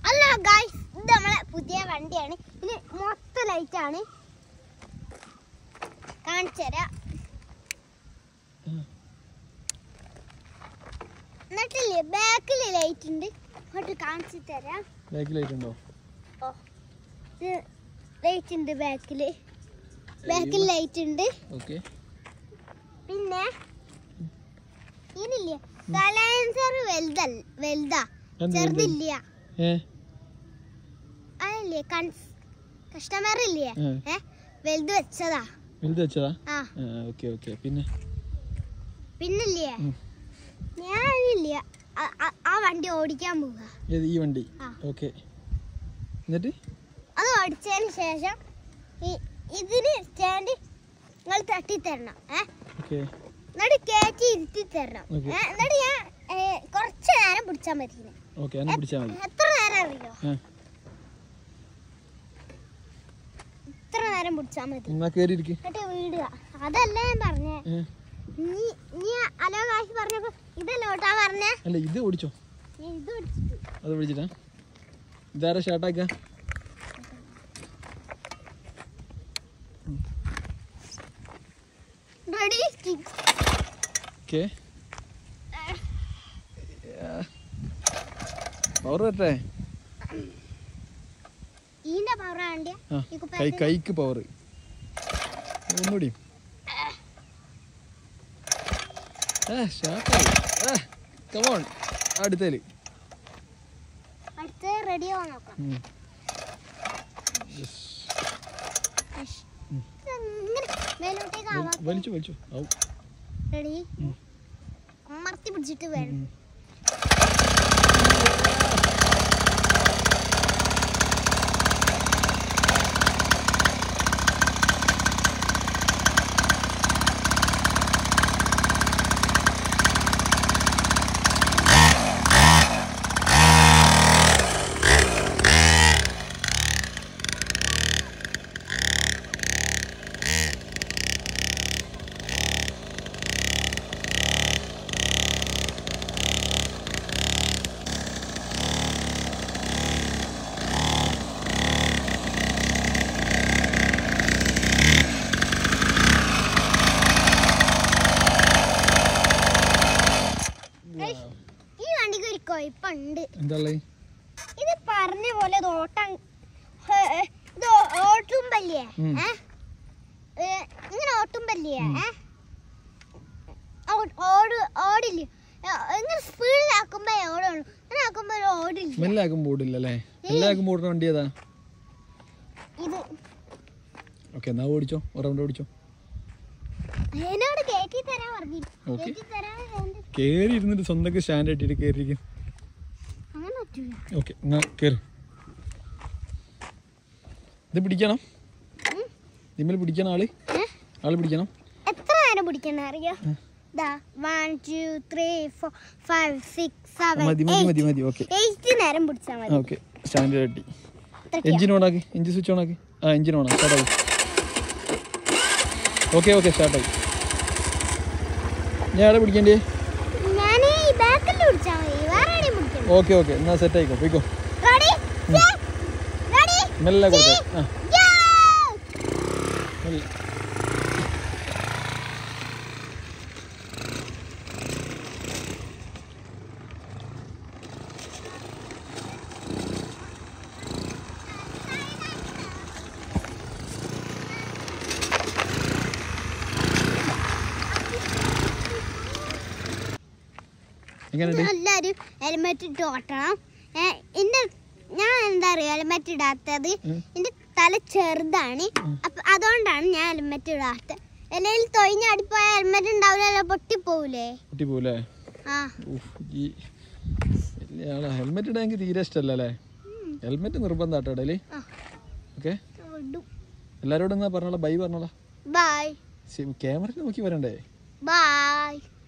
Hello guys ഇത് നമ്മളെ പുതിയ വണ്ടിയാണ് ഇത് മൊത്തം ലൈറ്റ് ആണ് കാണിച്ചു തരാം ഉം. എന്നിട്ടില്ലേ ബാക്കിൽ ലൈറ്റ് ഉണ്ട് അങ്ങോട്ട് കാണിച്ചു തരാം ബാക്കിലായിട്ടുണ്ടോ ഓ ഇത് ലൈറ്റ് ഉണ്ട് ബാക്കിൽ ബാക്കിൽ ലൈറ്റ് ഉണ്ട് ഓക്കെ പിന്നെ ഇതില്ലേ സലൻസർ വലുതല്ല വലുതാ എന്ത് ചെറുതില്ല ഏ അതല്ലേ കസ്റ്റമർ ഇല്ലേ ഉം. ഏ വലുത് വെച്ചതാ വലുത് വെച്ചതാ ആ ആ ഓക്കെ ഓക്കെ പിന്നെ പിന്നില്ലേ ഉം. ഞാനില്ലേ ആ- ആ- ആ വണ്ടി ഓടിക്കാൻ പോവുക ഏത് ഈ വണ്ടി ആ. ഓക്കെ എന്നിട്ട് അത് ഓടിച്ചതിന് ശേഷം ഈ ഇതിന് സ്റ്റാൻഡ് നിങ്ങൾ തട്ടി തരണം ഏ ഓക്കെ എന്നിട്ട് കയറ്റി ഇരുത്തി തരണം Okay. ഏ, എന്നിട്ട് ഞാൻ ഏ, കുറച്ച് നേരം പിടിച്ചാൽ മതി ഇതിനെ. ഓക്കെ എന്നെ പിടിച്ചാൽ മതി എത്ര നേരം അറിയോ ആ ഇത്ര നേരം പിടിച്ചാൽ മതി എന്നാ കയറി ഇരിക്ക് എന്നിട്ട് വീടുക അതല്ല ഞാൻ പറഞ്ഞേ ഏ നീ നീ അലോ കാശ് പറഞ്ഞപ്പോ ഇതല്ല ഓട്ടാ പറഞ്ഞേ അല്ല ഇത് ഓടിച്ചോ ഞാൻ ഇത് പിടിച്ചിട്ട് അത് പിടിച്ചിട്ടാ ഇതാരാ ഷാർട്ടാക്ക റെഡി ഓക്കെ പവർ പറ്റേ ഈന്റെ പവർ വേണ്ടിയ ആ ഈ കൈ കുപ്പായത്തിന് കൈക്ക് പവർ ഒന്നുകൂടി ആ ഷാർട്ടായി ആ കമോൺ അടുത്തേല് അടുത്ത് റെഡി ആവാൻ നോക്കാം ഉം. Yes. ഇഷ്. ഇങ്ങനെ മേലോട്ടേക്ക് വലി- ആവാം വലിച്ചു വലിച്ചു ഔ റെഡി ഉം. അമർത്തി പിടിച്ചിട്ട് വേണം ഉം. ഗയ്സ്, ഈ വണ്ടിക്ക് ഒരു കുഴപ്പമുണ്ട് എന്താ ഉള്ളത് ഇത് പറഞ്ഞ പോലെ ഇത് ഓട്ടം ഹേ, ഇത് ഓ- ഓട്ടുമ്പല്ലേ ഉം. ഏ? ഏ, ഇങ്ങനെ ഓട്ടുമ്പല്ലേ ഉം. ഏ? ഓ- ഓട് ഓടില്ല ഏ, ഇങ്ങനെ സ്പീഡിലാക്കുമ്പോ ഓടുള്ളൂ ഇങ്ങനെ ആക്കുമ്പോ ഒരു ഓടില്ല മെല്ലാക്കും ബോർഡില്ല അല്ലേ മെല്ലാക്കും ബോർഡിന് വണ്ടി ഏതാ ഇത് ഓക്കെ എന്നാ ഓടിച്ചോ ഒരു റൗണ്ട് ഓടിച്ചോ എന്നോട് കയറ്റി തരാൻ പറഞ്ഞു ഓക്കെ കയറ്റി തരാൻ എന്ത്? കയറി ഇരുന്നിട്ട് സ്വന്തം സ്റ്റാൻഡ് ഇട്ടിട്ട് കയറിയിരിക്കും അങ്ങനെ പറ്റൂല ഓക്കെ എന്നാ കയറി ഇത് പിടിക്കണം ഉം. ഇതിമ്മൽ പിടിക്കണം ആള് ഏ? ആള് പിടിക്കണം എത്ര നേരം പിടിക്കണം അറിയോ ഉം. ദാ one two three four five six മതി സെവൻ മതി മതി മതി ഓക്കെ എയ്റ്റ് നേരം പിടിച്ചാൽ മതി ഓക്കെ സ്റ്റാൻഡ് കെട്ടി അത്രയ്ക്കാ? എഞ്ചിൻ ഓണാക്കി എഞ്ചിൻ സ്വിച്ച് ഓണാക്കി ആ എഞ്ചിൻ ഓണാ സ്റ്റാർട്ടായി ഓക്കെ ഓക്കെ സ്റ്റാർട്ടായി ഞാൻ എവിടെ പിടിക്കേണ്ടേ ഞാൻ ഈ ബാക്കിൽ പിടിച്ചാൽ മതി വേറെ എവിടെയും പിടിക്കണം ഓക്കെ ഓക്കെ എന്നാ സെറ്റ് ആയിക്കോ പോയിക്കോ റെഡി റെഡി മെല്ലെ കൊടുത്തേ ആ മെല്ലെ എങ്ങനെയുണ്ട് എല്ലാവരും ഹെൽമെറ്റ് ഇട്ട് ഓട്ടണം ഏ, എന്റെ ഞാൻ എന്താ അറിയോ ഹെൽമെറ്റ് ഇടാത്തത് ഉം. എന്റെ തല ചെറുതാണ് ഉം. അപ്പൊ അതുകൊണ്ടാണ് ഞാൻ ഹെൽമെറ്റ് ഇടാത്തത് അല്ലെങ്കിൽ തൊഴിഞ്ഞടിപ്പോയ ഹെൽമെറ്റ് ഉണ്ടാവില്ലല്ലോ പൊട്ടിപ്പോവില്ലേ കുട്ടി പോലേ ആ ഈ വലിയ ആളാ ഹെൽമെറ്റ് ഇടാൻ എനിക്ക് തീരെ ഇഷ്ടമല്ല അല്ലേ ഹെൽമെറ്റ് നിർബന്ധം കേട്ടോ ഇടയില് ആ. ഓക്കെ എല്ലാവരോടും എന്നാ പറഞ്ഞോളാം ബൈ പറഞ്ഞോളാം ബൈ ക്യാമറ നോക്കി വരണ്ടേ ബൈ